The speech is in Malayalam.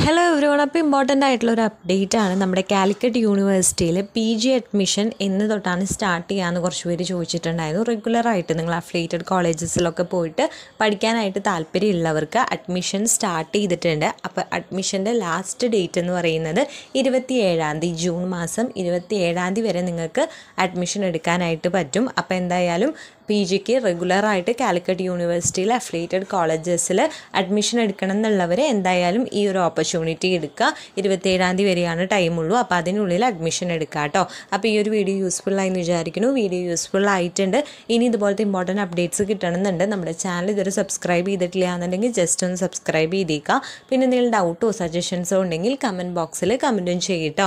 ഹലോ എവരിവൺ അപ്പോൾ ഇമ്പോർട്ടൻ്റ് ആയിട്ടുള്ള ഒരു അപ്ഡേറ്റ് ആണ് നമ്മുടെ കാലിക്കറ്റ് യൂണിവേഴ്സിറ്റിയിൽ പി ജി അഡ്മിഷൻ എന്ന് തൊട്ടാണ് സ്റ്റാർട്ട് ചെയ്യാമെന്ന് കുറച്ച് പേര് ചോദിച്ചിട്ടുണ്ടായിരുന്നു റെഗുലറായിട്ട് നിങ്ങൾ അഫിലിയേറ്റഡ് കോളേജസിലൊക്കെ പോയിട്ട് പഠിക്കാനായിട്ട് താല്പര്യമുള്ളവർക്ക് അഡ്മിഷൻ സ്റ്റാർട്ട് ചെയ്തിട്ടുണ്ട് അപ്പോൾ അഡ്മിഷൻ്റെ ലാസ്റ്റ് ഡേറ്റ് എന്ന് പറയുന്നത് ഇരുപത്തി ഏഴാം തീയതി ജൂൺ മാസം ഇരുപത്തി ഏഴാം തീയതി വരെ നിങ്ങൾക്ക് അഡ്മിഷൻ എടുക്കാനായിട്ട് പറ്റും അപ്പോൾ എന്തായാലും പി ജിക്ക് റെഗുലറായിട്ട് കാലിക്കറ്റ് യൂണിവേഴ്സിറ്റിയിൽ അഫിലിയേറ്റഡ് കോളേജസിൽ അഡ്മിഷൻ എടുക്കണം എന്നുള്ളവർ എന്തായാലും ഈ ഒരു ഓപ്പർച്യൂണിറ്റി എടുക്കുക ഇരുപത്തേഴാം തീയതി വരെയാണ് ടൈമുള്ളൂ അപ്പോൾ അതിനുള്ളിൽ അഡ്മിഷൻ എടുക്കുക കേട്ടോ അപ്പോൾ ഈ ഒരു വീഡിയോ യൂസ്ഫുൾ ആയി എന്ന് വിചാരിക്കുന്നു വീഡിയോ യൂസ്ഫുൾ ആയിട്ടുണ്ട് ഇനി ഇതുപോലത്തെ ഇമ്പോർട്ടൻറ്റ് അപ്ഡേറ്റ്സ് കിട്ടണമെന്നുണ്ട് നമ്മുടെ ചാനൽ ഇതുവരെ സബ്സ്ക്രൈബ് ചെയ്തിട്ടില്ല എന്നുണ്ടെങ്കിൽ ജസ്റ്റ് ഒന്ന് സബ്സ്ക്രൈബ് ചെയ്തേക്കുക പിന്നെ എന്തെങ്കിലും ഡൗട്ടോ സജഷൻസോ ഉണ്ടെങ്കിൽ കമൻറ്റ് ബോക്സിൽ കമൻറ്റും ചെയ്യട്ടോ